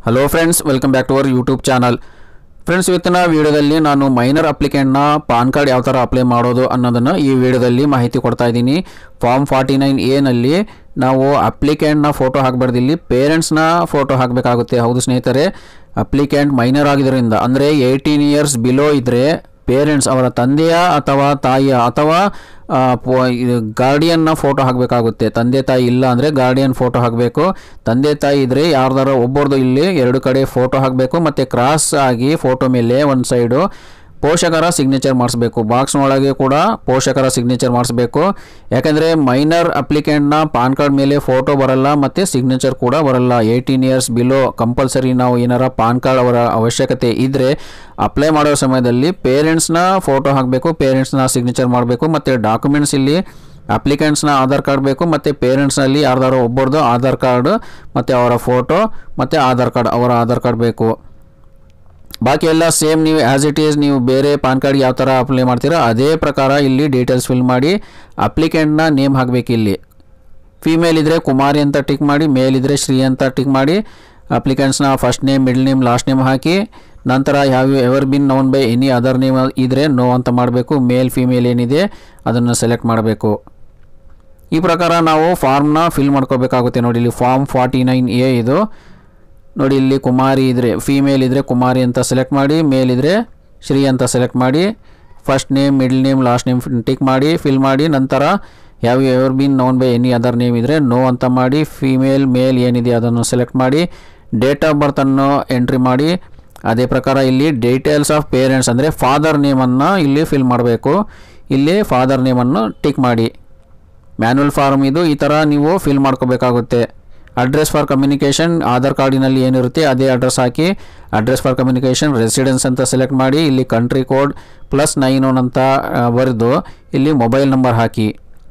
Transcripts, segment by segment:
hello friends welcome back to our YouTube channel friends ಇವತ್ತಿನ ವಿಡಿಯೋದಲ್ಲಿ ನಾನು ಮೈನರ್ ಅಪ್ಲಿಕೆಂಟ್ನ ಪಾನ್ ಕಾರ್ಡ್ ಯಾವ ಥರ ಅಪ್ಲೈ ಮಾಡೋದು ಅನ್ನೋದನ್ನು ಈ ವಿಡಿಯೋದಲ್ಲಿ ಮಾಹಿತಿ ಕೊಡ್ತಾ ಇದ್ದೀನಿ ಫಾರ್ಮ್ ಫಾರ್ಟಿ ನೈನ್ ಎನಲ್ಲಿ ನಾವು ಅಪ್ಲಿಕೆಂಟ್ನ ಫೋಟೋ ಹಾಕಬಾರ್ದು ಇಲ್ಲಿ ಪೇರೆಂಟ್ಸ್ನ ಫೋಟೋ ಹಾಕಬೇಕಾಗುತ್ತೆ ಹೌದು ಸ್ನೇಹಿತರೆ ಅಪ್ಲಿಕೆಂಟ್ ಮೈನರ್ ಆಗಿದ್ದರಿಂದ ಅಂದರೆ ಏಯ್ಟೀನ್ ಇಯರ್ಸ್ ಬಿಲೋ ಇದ್ದರೆ ಪೇರೆಂಟ್ಸ್ ಅವರ ತಂದೆಯ ಅಥವಾ ತಾಯಿಯ ಅಥವಾ ಗಾರ್ಡಿಯನ್ನ ಫೋಟೋ ಹಾಕಬೇಕಾಗುತ್ತೆ ತಂದೆ ತಾಯಿ ಇಲ್ಲ ಅಂದರೆ ಗಾರ್ಡಿಯನ್ ಫೋಟೋ ಹಾಕಬೇಕು ತಂದೆ ತಾಯಿ ಇದ್ದರೆ ಯಾರ್ದಾರ ಒಬ್ಬರದು ಇಲ್ಲಿ ಎರಡು ಕಡೆ ಫೋಟೋ ಹಾಕಬೇಕು ಮತ್ತು ಕ್ರಾಸ್ ಆಗಿ ಫೋಟೋ ಮೇಲೆ ಒಂದು ಸೈಡು ಪೋಷಕರ ಸಿಗ್ನೇಚರ್ ಮಾಡಿಸ್ಬೇಕು ಬಾಕ್ಸ್ನೊಳಗೆ ಕೂಡ ಪೋಷಕರ ಸಿಗ್ನೇಚರ್ ಮಾಡಿಸ್ಬೇಕು ಯಾಕಂದರೆ ಮೈನರ್ ಅಪ್ಲಿಕೆಂಟ್ನ ಪಾನ್ ಕಾರ್ಡ್ ಮೇಲೆ ಫೋಟೋ ಬರಲ್ಲ ಮತ್ತು ಸಿಗ್ನೇಚರ್ ಕೂಡ ಬರಲ್ಲ ಏಯ್ಟೀನ್ ಇಯರ್ಸ್ ಬಿಲೋ ಕಂಪಲ್ಸರಿ ನಾವು ಏನಾರ ಪಾನ್ ಕಾರ್ಡ್ ಅವರ ಅವಶ್ಯಕತೆ ಇದ್ದರೆ ಅಪ್ಲೈ ಮಾಡೋ ಸಮಯದಲ್ಲಿ ಪೇರೆಂಟ್ಸ್ನ ಫೋಟೋ ಹಾಕಬೇಕು ಪೇರೆಂಟ್ಸ್ನ ಸಿಗ್ನೇಚರ್ ಮಾಡಬೇಕು ಮತ್ತು ಡಾಕ್ಯುಮೆಂಟ್ಸ್ ಇಲ್ಲಿ ಅಪ್ಲಿಕೆಂಟ್ಸ್ನ ಆಧಾರ್ ಕಾರ್ಡ್ ಬೇಕು ಮತ್ತು ಪೇರೆಂಟ್ಸ್ನಲ್ಲಿ ಯಾರ್ದಾರೋ ಒಬ್ಬರದು ಆಧಾರ್ ಕಾರ್ಡು ಮತ್ತು ಅವರ ಫೋಟೋ ಮತ್ತು ಆಧಾರ್ ಕಾರ್ಡ್ ಅವರ ಆಧಾರ್ ಕಾರ್ಡ್ ಬೇಕು ಬಾಕಿ ಎಲ್ಲ ಸೇಮ್ ನೀವು ಆ್ಯಸ್ ಇಟ್ ಈಸ್ ನೀವು ಬೇರೆ ಪಾನ್ ಕಾರ್ಡ್ ಯಾವ ಥರ ಅಪ್ಲೈ ಮಾಡ್ತೀರೋ ಅದೇ ಪ್ರಕಾರ ಇಲ್ಲಿ ಡೀಟೇಲ್ಸ್ ಫಿಲ್ ಮಾಡಿ ಅಪ್ಲಿಕೆಂಟ್ನ ನೇಮ್ ಹಾಕಬೇಕು ಇಲ್ಲಿ ಫಿಮೇಲ್ ಇದ್ದರೆ ಕುಮಾರಿ ಅಂತ ಟಿಕ್ ಮಾಡಿ ಮೇಲ್ ಇದ್ದರೆ ಶ್ರೀ ಅಂತ ಟಿಕ್ ಮಾಡಿ ಅಪ್ಲಿಕೆಂಟ್ಸ್ನ first name middle name last name ಹಾಕಿ ನಂತರ ಯಾವ ever been known by any other name ಇದ್ದರೆ ನೋ ಅಂತ ಮಾಡಬೇಕು ಮೇಲ್ ಫಿಮೇಲ್ ಏನಿದೆ ಅದನ್ನು ಸೆಲೆಕ್ಟ್ ಮಾಡಬೇಕು ಈ ಪ್ರಕಾರ ನಾವು ಫಾರ್ಮ್ನ ಫಿಲ್ ಮಾಡ್ಕೋಬೇಕಾಗುತ್ತೆ ನೋಡಿ ಇಲ್ಲಿ ಫಾರ್ಮ್ ಫಾರ್ಟಿ ನೈನ್ ಎ ಇದು ನೋಡಿ ಇಲ್ಲಿ ಕುಮಾರಿ ಇದ್ದರೆ ಫೀಮೇಲ್ ಇದ್ದರೆ ಕುಮಾರಿ ಅಂತ ಸೆಲೆಕ್ಟ್ ಮಾಡಿ ಮೇಲ್ ಇದ್ದರೆ ಶ್ರೀ ಅಂತ ಸೆಲೆಕ್ಟ್ ಮಾಡಿ first name middle name last name tick ಮಾಡಿ ಫಿಲ್ ಮಾಡಿ ನಂತರ ಯಾವ ever been known by any other name ಇದ್ದರೆ ನೋ ಅಂತ ಮಾಡಿ ಫೀಮೇಲ್ ಮೇಲ್ ಏನಿದೆ ಅದನ್ನು ಸೆಲೆಕ್ಟ್ ಮಾಡಿ ಡೇಟ್ ಆಫ್ ಬರ್ತನ್ನು ಎಂಟ್ರಿ ಮಾಡಿ ಅದೇ ಪ್ರಕಾರ ಇಲ್ಲಿ ಡೀಟೇಲ್ಸ್ ಆಫ್ ಪೇರೆಂಟ್ಸ್ ಅಂದರೆ ಫಾದರ್ ನೇಮನ್ನು ಇಲ್ಲಿ ಫಿಲ್ ಮಾಡಬೇಕು ಇಲ್ಲಿ ಫಾದರ್ ನೇಮನ್ನು ಟಿಕ್ ಮಾಡಿ ಮ್ಯಾನ್ಯಲ್ ಫಾರ್ಮ್ ಇದು ಈ ಥರ ನೀವು ಫಿಲ್ ಮಾಡ್ಕೋಬೇಕಾಗುತ್ತೆ ಅಡ್ರೆಸ್ ಫಾರ್ ಕಮ್ಯುನಿಕೇಷನ್ ಆಧಾರ್ ಕಾರ್ಡಿನಲ್ಲಿ ಏನಿರುತ್ತೆ ಅದೇ address hockey address for communication residence ಅಂತ ಸೆಲೆಕ್ಟ್ ಮಾಡಿ ಇಲ್ಲಿ country code plus nine one ಅಂತ ಬರೆದು ಇಲ್ಲಿ mobile number hockey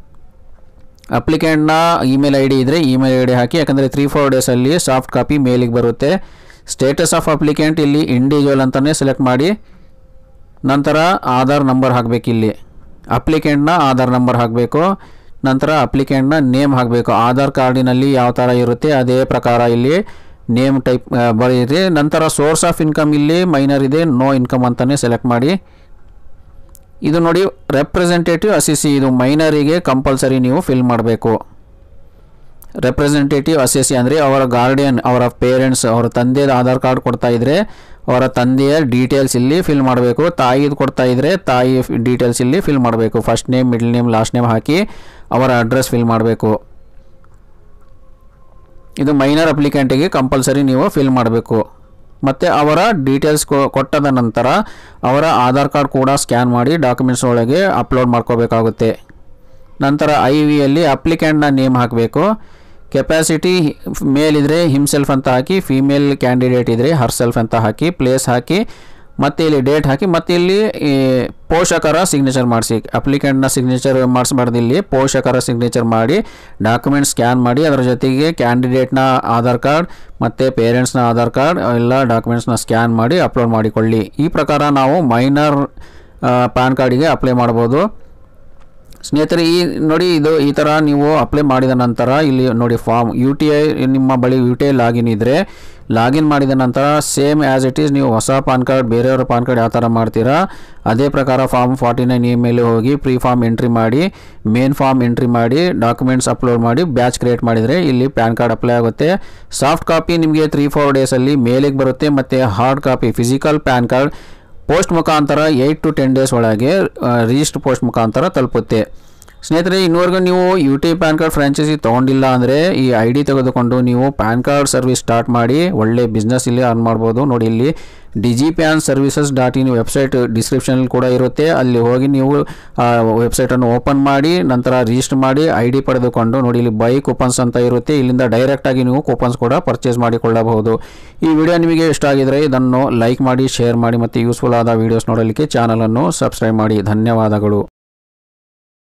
ಅಪ್ಲಿಕೆಂಟ್ನ email I D ಇದ್ದರೆ ಇಮೇಲ್ ಐ ಡಿ ಹಾಕಿ ಯಾಕಂದರೆ ತ್ರೀ ಫೋರ್ ಡೇಸಲ್ಲಿ ಸಾಫ್ಟ್ ಕಾಪಿ ಮೇಲಿಗೆ ಬರುತ್ತೆ ಸ್ಟೇಟಸ್ ಆಫ್ ಅಪ್ಲಿಕೆಂಟ್ ಇಲ್ಲಿ ಇಂಡಿವಿಜುವಲ್ ಅಂತಲೇ ಸೆಲೆಕ್ಟ್ ಮಾಡಿ ನಂತರ ಆಧಾರ್ ನಂಬರ್ ಹಾಕಬೇಕು ಇಲ್ಲಿ ಅಪ್ಲಿಕೆಂಟ್ನ ಆಧಾರ್ ನಂಬರ್ ಹಾಕಬೇಕು ನಂತರ ಅಪ್ಲಿಕೆಂಟ್ನ ನೇಮ್ ಹಾಕಬೇಕು ಆಧಾರ್ ಕಾರ್ಡಿನಲ್ಲಿ ಯಾವ ಥರ ಇರುತ್ತೆ ಅದೇ ಪ್ರಕಾರ ಇಲ್ಲಿ ನೇಮ್ ಟೈಪ್ ಬರೀರಿ ನಂತರ ಸೋರ್ಸ್ ಆಫ್ ಇನ್ಕಮ್ ಇಲ್ಲಿ ಮೈನರ್ ಇದೆ ನೋ ಇನ್ಕಮ್ ಅಂತಲೇ ಸೆಲೆಕ್ಟ್ ಮಾಡಿ ಇದು ನೋಡಿ ರೆಪ್ರೆಸೆಂಟೇಟಿವ್ ಅಸಿಸಿ ಇದು ಮೈನರಿಗೆ ಕಂಪಲ್ಸರಿ ನೀವು ಫಿಲ್ ಮಾಡಬೇಕು ರೆಪ್ರೆಸೆಂಟೇಟಿವ್ ಅಸೆಸಿ ಅಂದರೆ ಅವರ ಗಾರ್ಡಿಯನ್ ಅವರ ಪೇರೆಂಟ್ಸ್ ಅವರ ತಂದೆದ ಆಧಾರ್ ಕಾರ್ಡ್ ಕೊಡ್ತಾ ಇದ್ದರೆ ಅವರ ತಂದೆಯ ಡೀಟೇಲ್ಸ್ ಇಲ್ಲಿ ಫಿಲ್ ಮಾಡಬೇಕು ತಾಯಿದು ಕೊಡ್ತಾ ಇದ್ದರೆ ತಾಯಿ ಡೀಟೇಲ್ಸ್ ಇಲ್ಲಿ ಫಿಲ್ ಮಾಡಬೇಕು first name middle name last name ಹಾಕಿ ಅವರ ಅಡ್ರೆಸ್ ಫಿಲ್ ಮಾಡಬೇಕು ಇದು ಮೈನರ್ ಅಪ್ಲಿಕೆಂಟಿಗೆ ಕಂಪಲ್ಸರಿ ನೀವು ಫಿಲ್ ಮಾಡಬೇಕು ಮತ್ತು ಅವರ ಡೀಟೇಲ್ಸ್ ಕೊಟ್ಟದ ನಂತರ ಅವರ ಆಧಾರ್ ಕಾರ್ಡ್ ಕೂಡ ಸ್ಕ್ಯಾನ್ ಮಾಡಿ ಡಾಕ್ಯುಮೆಂಟ್ಸ್ ಒಳಗೆ ಅಪ್ಲೋಡ್ ಮಾಡ್ಕೋಬೇಕಾಗುತ್ತೆ ನಂತರ ಐ ವಿಯಲ್ಲಿ ಅಪ್ಲಿಕೆಂಟ್ನ ನೇಮ್ ಹಾಕಬೇಕು ಕೆಪಾಸಿಟಿ ಮೇಲ್ ಇದ್ದರೆ ಹಿಮ್ಸೆಲ್ಫ್ ಅಂತ ಹಾಕಿ ಫೀಮೇಲ್ ಕ್ಯಾಂಡಿಡೇಟ್ ಇದ್ದರೆ ಹರ್ ಸೆಲ್ಫ್ ಅಂತ ಹಾಕಿ ಪ್ಲೇಸ್ ಹಾಕಿ ಮತ್ತು ಇಲ್ಲಿ ಡೇಟ್ ಹಾಕಿ ಮತ್ತು ಇಲ್ಲಿ ಪೋಷಕರ ಸಿಗ್ನೇಚರ್ ಮಾಡಿಸಿ ಅಪ್ಲಿಕೆಂಟ್ನ ಸಿಗ್ನೇಚರ್ ಮಾಡಿಸ್ಬಾರ್ದು ಇಲ್ಲಿ ಪೋಷಕರ ಸಿಗ್ನೇಚರ್ ಮಾಡಿ ಡಾಕ್ಯುಮೆಂಟ್ ಸ್ಕ್ಯಾನ್ ಮಾಡಿ ಅದರ ಜೊತೆಗೆ ಕ್ಯಾಂಡಿಡೇಟ್ನ ಆಧಾರ್ ಕಾರ್ಡ್ ಮತ್ತು ಪೇರೆಂಟ್ಸ್ನ ಆಧಾರ್ ಕಾರ್ಡ್ ಎಲ್ಲ ಡಾಕ್ಯುಮೆಂಟ್ಸ್ನ ಸ್ಕ್ಯಾನ್ ಮಾಡಿ ಅಪ್ಲೋಡ್ ಮಾಡಿಕೊಳ್ಳಿ ಈ ಪ್ರಕಾರ ನಾವು ಮೈನರ್ ಪ್ಯಾನ್ ಕಾರ್ಡಿಗೆ ಅಪ್ಲೈ ಮಾಡ್ಬೋದು ಸ್ನೇಹಿತರೆ ಈ ನೋಡಿ ಇದು ಈ ಥರ ನೀವು ಅಪ್ಲೈ ಮಾಡಿದ ನಂತರ ಇಲ್ಲಿ ನೋಡಿ ಫಾರ್ಮ್ ಯು ಟಿ ಐ ನಿಮ್ಮ ಬಳಿ ಯು ಟಿ ಐ ಲಾಗಿನ್ ಇದ್ದರೆ ಲಾಗಿನ್ ಮಾಡಿದ ನಂತರ ಸೇಮ್ ಆ್ಯಸ್ ಇಟ್ ಈಸ್ ನೀವು ಹೊಸ ಪಾನ್ ಕಾರ್ಡ್ ಬೇರೆಯವ್ರ ಪಾನ್ ಕಾರ್ಡ್ ಯಾವ ಥರ ಮಾಡ್ತೀರಾ ಅದೇ ಪ್ರಕಾರ ಫಾರ್ಮ್ ಫಾರ್ಟಿ ನೈನ್ ಇಮೇಲೆ ಹೋಗಿ ಪ್ರೀ ಫಾರ್ಮ್ ಎಂಟ್ರಿ ಮಾಡಿ ಮೇನ್ ಫಾರ್ಮ್ ಎಂಟ್ರಿ ಮಾಡಿ ಡಾಕ್ಯುಮೆಂಟ್ಸ್ ಅಪ್ಲೋಡ್ ಮಾಡಿ ಬ್ಯಾಚ್ ಕ್ರಿಯೇಟ್ ಮಾಡಿದರೆ ಇಲ್ಲಿ ಪ್ಯಾನ್ ಕಾರ್ಡ್ ಅಪ್ಲೈ ಆಗುತ್ತೆ ಸಾಫ್ಟ್ ಕಾಪಿ ನಿಮಗೆ ತ್ರೀ ಫೋರ್ ಡೇಸಲ್ಲಿ ಮೇಲಿಗೆ ಬರುತ್ತೆ ಮತ್ತು hard copy physical PAN card post ಮುಖಾಂತರ ಏಯ್ಟ್ ಟು ಟೆನ್ ಡೇಸ್ ಒಳಗೆ ರಿಜಿಸ್ಟರ್ ಪೋಸ್ಟ್ ಮುಖಾಂತರ ತಲುಪುತ್ತೆ ಸ್ನೇಹಿತರೆ ಇನ್ನೂವರೆಗೂ ನೀವು U T PAN card franchise ತೊಗೊಂಡಿಲ್ಲ ಅಂದರೆ ಈ ಐ ಡಿ ತೆಗೆದುಕೊಂಡು ನೀವು ಪ್ಯಾನ್ ಕಾರ್ಡ್ ಸರ್ವಿಸ್ ಸ್ಟಾರ್ಟ್ ಮಾಡಿ ಒಳ್ಳೆ ಬಿಸ್ನೆಸ್ ಇಲ್ಲಿ ಅರ್ನ್ ಮಾಡ್ಬೋದು ನೋಡಿ ಇಲ್ಲಿ digi PAN services dot in website ಡಿಸ್ಕ್ರಿಪ್ಷನಲ್ಲಿ ಕೂಡ ಇರುತ್ತೆ ಅಲ್ಲಿ ಹೋಗಿ ನೀವು ವೆಬ್ಸೈಟನ್ನು ಓಪನ್ ಮಾಡಿ ನಂತರ ರಿಜಿಸ್ಟರ್ ಮಾಡಿ ಐ ಡಿ ಪಡೆದುಕೊಂಡು ನೋಡಿ ಇಲ್ಲಿ ಬೈ ಕೂಪನ್ಸ್ ಅಂತ ಇರುತ್ತೆ ಇಲ್ಲಿಂದ ಡೈರೆಕ್ಟಾಗಿ ನೀವು ಕೂಪನ್ಸ್ ಕೂಡ ಪರ್ಚೇಸ್ ಮಾಡಿಕೊಳ್ಳಬಹುದು ಈ ವಿಡಿಯೋ ನಿಮಗೆ ಇಷ್ಟ ಆಗಿದರೆ ಇದನ್ನು ಲೈಕ್ ಮಾಡಿ ಶೇರ್ ಮಾಡಿ ಮತ್ತು ಯೂಸ್ಫುಲ್ ಆದ ವೀಡಿಯೋಸ್ ನೋಡಲಿಕ್ಕೆ ಚಾನಲನ್ನು ಸಬ್ಸ್ಕ್ರೈಬ್ ಮಾಡಿ ಧನ್ಯವಾದಗಳು